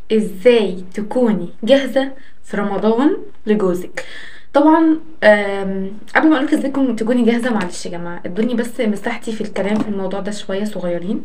ازاي تكوني جاهزة في رمضان لجوزك طبعا آم، قبل ما اقولك ازاي تكون- تكوني جاهزة معلش يا جماعة ادوني بس مساحتي في الكلام في الموضوع ده شوية صغيرين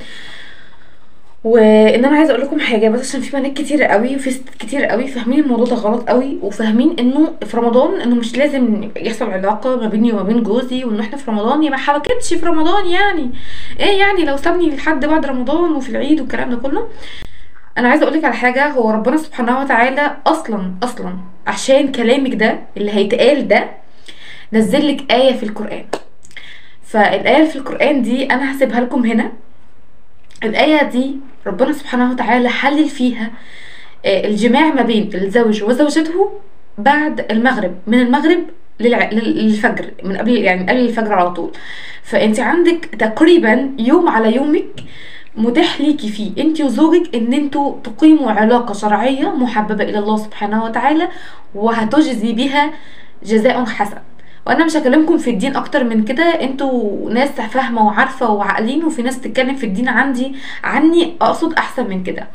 وان انا عايزه اقول لكم حاجه بس عشان في بنات كتير قوي وفي ستات كتير قوي فاهمين الموضوع ده غلط قوي وفاهمين انه في رمضان انه مش لازم يحصل علاقه ما بيني وما بين جوزي وان احنا في رمضان يا ما حبكتش في رمضان يعني ايه يعني لو سابني لحد بعد رمضان وفي العيد والكلام ده كله انا عايزه اقولك على حاجه هو ربنا سبحانه وتعالى اصلا اصلا عشان كلامك ده اللي هيتقال ده نزل لك ايه في القران فالايه في القران دي انا هسيبها لكم هنا الآية دي ربنا سبحانه وتعالى حلل فيها آه، الجماع ما بين الزوج وزوجته بعد المغرب من المغرب للع... لل- للفجر من قبل يعني من قبل الفجر على طول فانت عندك تقريبا يوم على يومك متاح ليكي فيه انت وزوجك ان انتوا تقيموا علاقة شرعية محببة الى الله سبحانه وتعالى وهتجزي بها جزاء حسن وانا مش هكلمكم في الدين اكتر من كده انتوا ناس فاهمه وعارفه وعاقلين وفي ناس تتكلم في الدين عندي عني اقصد احسن من كده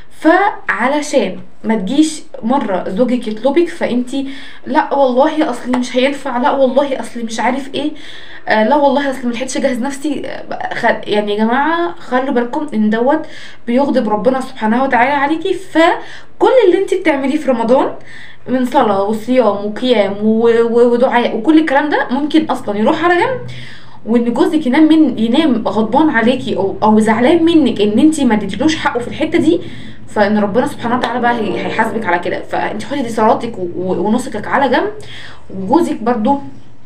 فعلشان ما تجيش مره زوجك يطلبك فانتي لا والله اصلي مش هينفع لا والله اصلي مش عارف ايه آه لا والله اصلي ملحقتش اجهز نفسي آه، خل... يعني يا جماعه خلوا بالكم ان دوت بيغضب ربنا سبحانه وتعالى عليكي فكل اللي انت بتعمليه في رمضان من صلاة وصيام وقيام و- و- ودعاء وكل الكلام ده ممكن اصلا يروح على جنب وان جوزك ينام من ينام غضبان عليكي او او زعلان منك ان انت ما اديتلوش حقه في الحته دي فان ربنا سبحانه وتعالى بقى هي- هيحاسبك على كده فانت حطي دي صلاتك و- و- ونسكك على جنب وجوزك برضو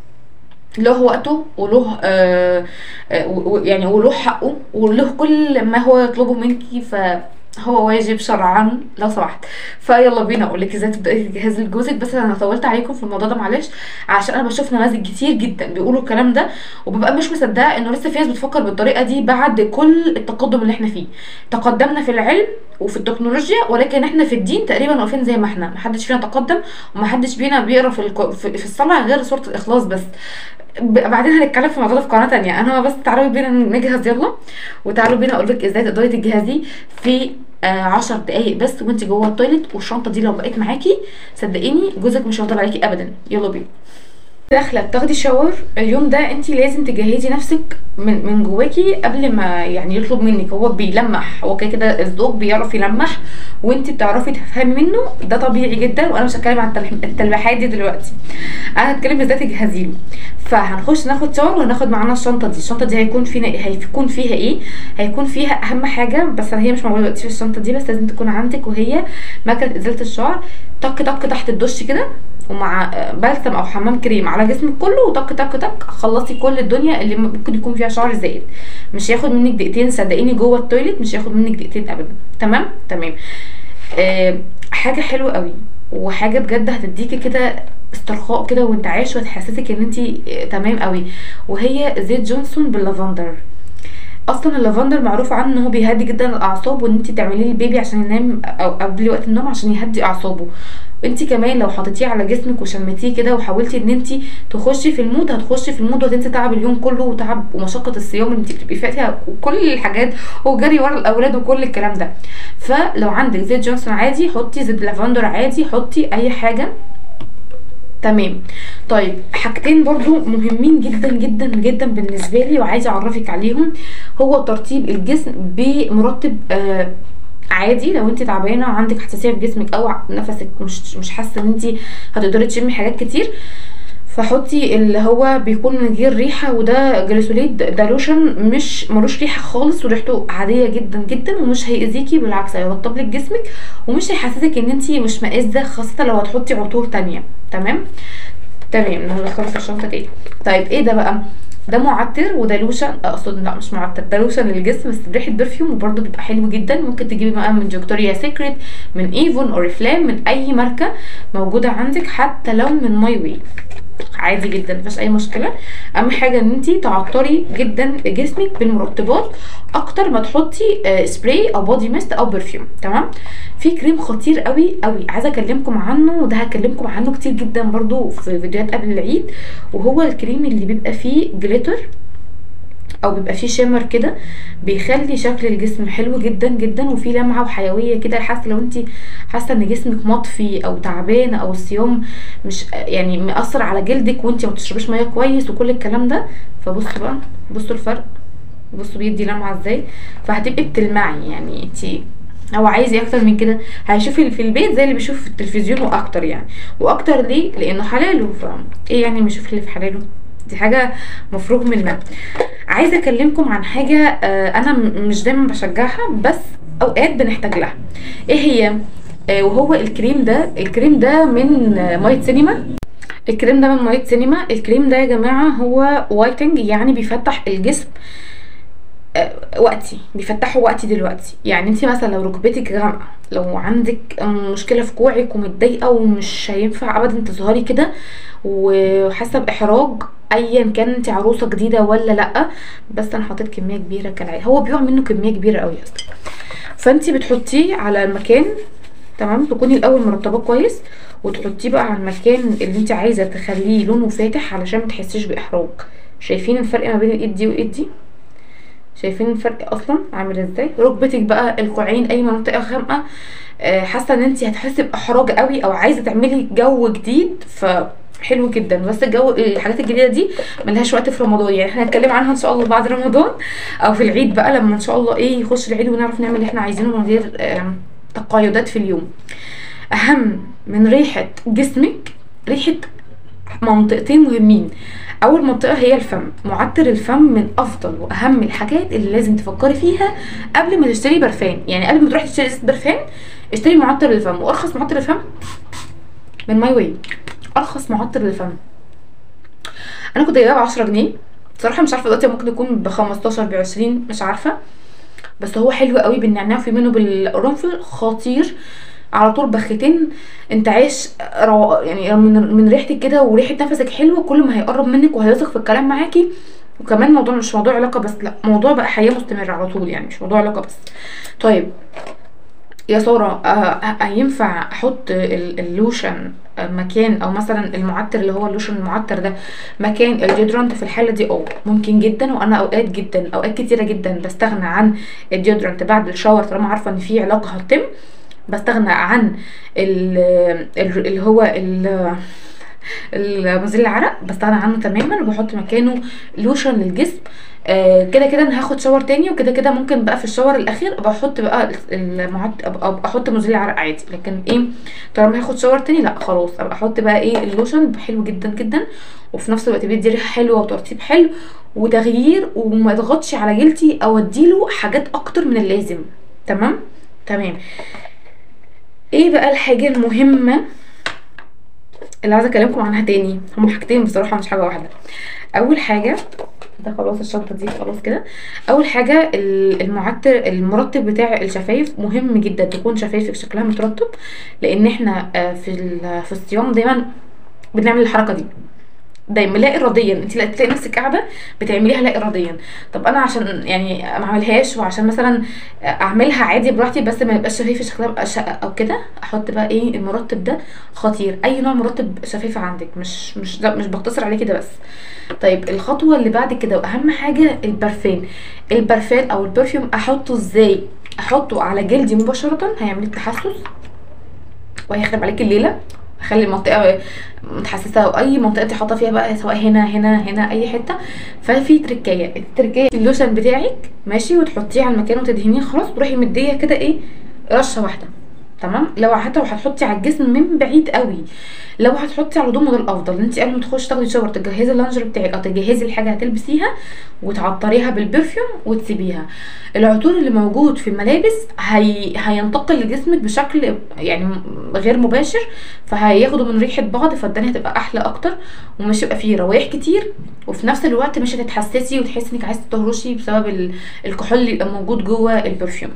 له وقته وله آه آه و- و- يعني وله حقه وله كل ما هو يطلبه منك فهو واجب شرعا لو سمحت فيلا بينا اقول لك ازاي تبداي تجهزي لجوزك بس انا طولت عليكم في الموضوع ده معلش عشان انا بشوف نماذج كتير جدا بيقولوا الكلام ده وببقى مش مصدقه انه لسه في ناس بتفكر بالطريقه دي بعد كل التقدم اللي احنا فيه تقدمنا في العلم وفي التكنولوجيا ولكن احنا في الدين تقريبا واقفين زي ما احنا محدش فينا تقدم ومحدش فينا بيقرا في الك- في في الصلاه غير سوره الاخلاص بس ب- بعدين هنتكلم في الموضوع ده في قناه تانية انا بس تعالوا بينا نجهز يلا وتعالوا بينا اقول لك ازاي تقدري تجهزي في آه عشر دقايق بس وانت جوه التويليت والشنطه دي لو بقيت معاكي صدقيني جوزك مش هيفضل عليكي ابدا يلا بينا داخله بتاخدي شاور اليوم ده انت لازم تجهزي نفسك من من جواكي قبل ما يعني يطلب منك هو بيلمح هو كده كده الزوج بيعرف يلمح وانت بتعرفي تفهمي منه ده طبيعي جدا وانا مش هتكلم عن التلح- التلميحات دي دلوقتي انا هتكلم ازاي تجهزي له فهنخش ناخد شاور وهناخد معانا الشنطه دي الشنطه دي هيكون فينا هيكون فيها ايه هيكون فيها اهم حاجه بس هي مش موجوده دلوقتي في الشنطه دي بس لازم تكون عندك وهي مكنه ازاله الشعر طق طق تحت الدش كده ومع آه، بلسم او حمام كريم على جسمك كله وطق طق طق خلصي كل الدنيا اللي ممكن يكون فيها شعر زائد مش هياخد منك دقيقتين صدقيني جوه التويليت مش هياخد منك دقيقتين ابدا تمام تمام آه حاجه حلوه قوي وحاجه بجد هتديكي كده استرخاء كده وانت عايش وتحسسك ان انت تمام قوي وهي زيت جونسون باللافندر اصلا اللافندر معروف عنه ان هو بيهدي جدا الاعصاب وان انت تعمليه للبيبي عشان ينام او قبل وقت النوم عشان يهدي اعصابه انت كمان لو حطيتيه على جسمك وشمتيه كده وحاولتي ان انت تخشي في المود هتخشي في المود وهتنسي تعب اليوم كله وتعب ومشقه الصيام اللي انت بتبقي فيها وكل الحاجات وجري ورا الاولاد وكل الكلام ده فلو عندك زيت جونسون عادي حطي زيت لافندر عادي حطي اي حاجه تمام طيب حاجتين برضو مهمين جدا جدا جدا بالنسبه لي وعايزه اعرفك عليهم هو ترطيب الجسم بمرطب آه عادي لو انت تعبانه عندك حساسيه في جسمك او نفسك مش مش حاسه ان انت هتقدري تشمي حاجات كتير فحطي اللي هو بيكون من غير ريحه وده جليسوليد ده لوشن مش ملوش ريحه خالص وريحته عاديه جدا جدا ومش هيأذيكي بالعكس هيرطب لك جسمك ومش هيحسسك ان انت مش مائزه خاصه لو هتحطي عطور تانية تمام تمام ندخله في الشنطه تاني طيب ايه ده بقى ده معطر وده لوشن اقصد لا مش معطر ده لوشن للجسم بس بريحه برفيوم وبرده بيبقى حلو جدا ممكن تجيبي بقى من فيكتوريا سيكريت من ايفون اوريفلام من اي ماركه موجوده عندك حتى لو من ماي وي عادي جدا مفيش اي مشكله اهم حاجه ان انت تعطري جدا جسمك بالمرطبات اكتر ما تحطي آه، سبراي او بودي ميست او برفيوم تمام في كريم خطير قوي قوي عايزه اكلمكم عنه وده هكلمكم عنه كتير جدا برضو في فيديوهات قبل العيد وهو الكريم اللي بيبقى فيه جليتر او بيبقى فيه شimmer كده بيخلي شكل الجسم حلو جدا جدا وفيه لمعه وحيويه كده حاسه لو انت حاسه ان جسمك مطفي او تعبان او الصيام مش يعني مأثر على جلدك وانت ما بتشربيش ميه كويس وكل الكلام ده فبصوا بقى بصوا الفرق بصوا بيدي لمعه ازاي فهتبقي بتلمعي يعني انت هو عايز ايه اكتر من كده هيشوف اللي في البيت زي اللي بيشوف في التلفزيون واكتر يعني واكتر ليه لانه حلاله ف ايه يعني ما يشوف اللي في حلاله دي حاجه مفروغ منها عايزه اكلمكم عن حاجه آه، انا م- مش دايما بشجعها بس اوقات بنحتاج لها ايه هي آه، وهو الكريم ده الكريم ده من آه، مايت سينما الكريم ده من مايت سينما الكريم ده يا جماعه هو وايتنج يعني بيفتح الجسم آه، وقتي بيفتحوا وقتي دلوقتي يعني انت مثلا لو ركبتك غامقه لو عندك مشكله في كوعك ومتضايقه ومش هينفع ابدا تظهري كده وحاسه باحراج ايا كان انت عروسه جديده ولا لا بس انا حطيت كميه كبيره كالعاده هو بيقع منه كميه كبيره قوي اصلا فانت بتحطيه على المكان تمام تكوني الاول مرطباه كويس وتحطيه بقى على المكان اللي انت عايزه تخليه لونه فاتح علشان ما تحسيش باحراج شايفين الفرق ما بين الايد دي والايد دي شايفين الفرق اصلا عامل ازاي ركبتك بقى الكوعين اي منطقه غامقه آه، حاسه ان انت هتحسي باحراج قوي او عايزه تعملي جو جديد فحلو جدا بس الجو الحاجات الجديده دي ملهاش وقت في رمضان يعني احنا هنتكلم عنها ان شاء الله بعد رمضان او في العيد بقى لما ان شاء الله ايه يخش العيد ونعرف نعمل اللي احنا عايزينه من غير آم، تقيدات في اليوم اهم من ريحه جسمك ريحه منطقتين مهمين اول منطقه هي الفم معطر الفم من افضل واهم الحاجات اللي لازم تفكري فيها قبل ما تشتري برفان يعني قبل ما تروحي تشتري زيت برفان اشتري معطر للفم وارخص معطر للفم من ماي واي ارخص معطر للفم انا كنت جايبه ب 10 جنيه بصراحه مش عارفه دلوقتي ممكن يكون ب 15 ب 20 مش عارفه بس هو حلو قوي بالنعناع في منه بالقرنفل خطير على طول بختين انت عايش رو... يعني من من ريحتك كده وريحه نفسك حلوه كل ما هيقرب منك وهيثق في الكلام معاكي وكمان موضوع مش موضوع علاقه بس لا موضوع بقى حياه مستمره على طول يعني مش موضوع علاقه بس طيب يا ساره آه ينفع احط ال- اللوشن آه، مكان او مثلا المعطر اللي هو اللوشن المعطر ده مكان الديودرنت في الحاله دي اه ممكن جدا وانا اوقات جدا اوقات كتيره جدا بستغنى عن الديودرنت بعد الشاور طالما عارفه ان في علاقه هتتم بستغنى عن ال- ال- اللي هو ال- المزيل العرق بستغنى عنه تماما وبحط مكانه لوشن للجسم آه، كده كده انا هاخد شاور تاني وكده كده ممكن بقى في الشاور الاخير ابقى احط بقى المعط ابقى أبقى احط مزيل العرق عادي لكن ايه طالما هاخد شاور تاني لا خلاص ابقى احط بقى ايه اللوشن حلو جدا جدا وفي نفس الوقت بيدي ريحه حلوه وترطيب حلو وتغيير وما يضغطش على جلدي او اديله حاجات اكتر من اللازم تمام تمام ايه بقى الحاجه المهمه اللي عايزه اكلمكم عنها تاني هما حاجتين بصراحه مش حاجه واحده اول حاجه ده خلاص الشنطه دي خلاص كده اول حاجه ال- المعطر المرطب بتاع الشفايف مهم جدا تكون شفايفك شكلها مترطب لان احنا آه، في ال- في الصيام دايما بنعمل الحركه دي دايما لا اراديا انت لا تلاقي نفسك قاعده بتعمليها لا اراديا طب انا عشان يعني ما اعملهاش وعشان مثلا اعملها عادي براحتي بس ما يبقاش شفايفي شكلها بقى شقه او كده احط بقى ايه المرطب ده خطير اي نوع مرطب شفايف عندك مش مش لا مش بقتصر عليه كده بس طيب الخطوه اللي بعد كده واهم حاجه البرفان البرفان او البرفيوم احطه ازاي احطه على جلدي مباشره هيعمل لك تحسس وهيخرب عليك الليله خلي المنطقه متحسسه او اي منطقه انت حاطه فيها بقى سواء هنا هنا هنا اي حته ففي تركايه التركايه اللوشن بتاعك ماشي وتحطيه على المكان وتدهنيه خلاص تروحي مديه كده ايه رشه واحده تمام لو حتى لو هتحطي على الجسم من بعيد قوي لو هتحطي على الهدوم ده الافضل انت قبل ما تخشي تاخدي شاور تجهزي اللانجر بتاعك او تجهزي الحاجه هتلبسيها وتعطريها بالبرفيوم وتسيبيها العطور اللي موجود في الملابس هي... هينتقل لجسمك بشكل يعني م- غير مباشر فهياخدوا من ريحه بعض فالدنيا هتبقى احلى اكتر ومش هيبقى فيه روايح كتير وفي نفس الوقت مش هتتحسسي وتحسي انك عايزه تهرشي بسبب ال- الكحول اللي يبقى موجود جوه البرفيوم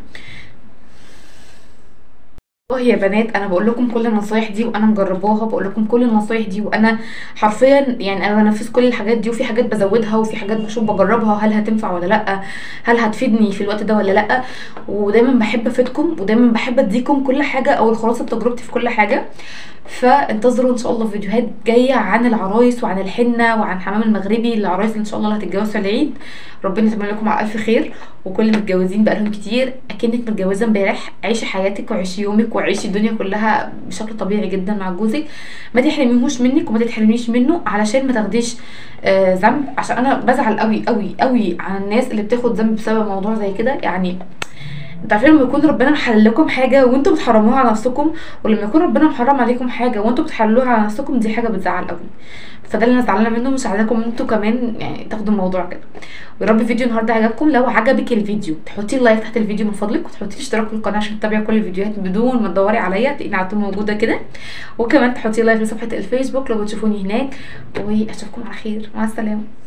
والله يا بنات انا بقول لكم كل النصايح دي وانا مجرباها بقول لكم كل النصايح دي وانا حرفيا يعني انا بنفذ كل الحاجات دي وفي حاجات بزودها وفي حاجات بشوف بجربها هل هتنفع ولا لا هل هتفيدني في الوقت ده ولا لا ودايما بحب افيدكم ودايما بحب اديكم كل حاجه او الخلاصه تجربتي في كل حاجه فانتظروا ان شاء الله فيديوهات جايه عن العرايس وعن الحنه وعن حمام المغربي العرايس ان شاء الله اللي هتتجوز في العيد ربنا يتمم لكم على الف خير وكل متجوزين بقالهم كتير اكنك متجوزه امبارح عيشي حياتك وعيشي يومك وعيشي الدنيا كلها بشكل طبيعي جدا مع جوزك ما تحرميهوش منك وما تتحرميش منه علشان ما تاخديش آه ذنب عشان انا بزعل قوي قوي قوي على الناس اللي بتاخد ذنب بسبب موضوع زي كده يعني انتوا عارفين لما يكون ربنا محلل لكم حاجه وانتوا بتحرموها على نفسكم ولما يكون ربنا محرم عليكم حاجه وانتوا بتحللوها على نفسكم دي حاجه بتزعل قوي فده اللي انا زعلانه منه مش عايزاكم انتوا كمان يعني تاخدوا الموضوع كده ويا رب فيديو النهارده عجبكم لو عجبك الفيديو تحطي لايك تحت الفيديو من فضلك وتحطي اشتراك في القناه عشان تتابعي كل الفيديوهات بدون ما تدوري عليا تلاقيني على طول موجوده كده وكمان تحطي لايك لصفحه الفيسبوك لو بتشوفوني هناك واشوفكم على خير مع السلامه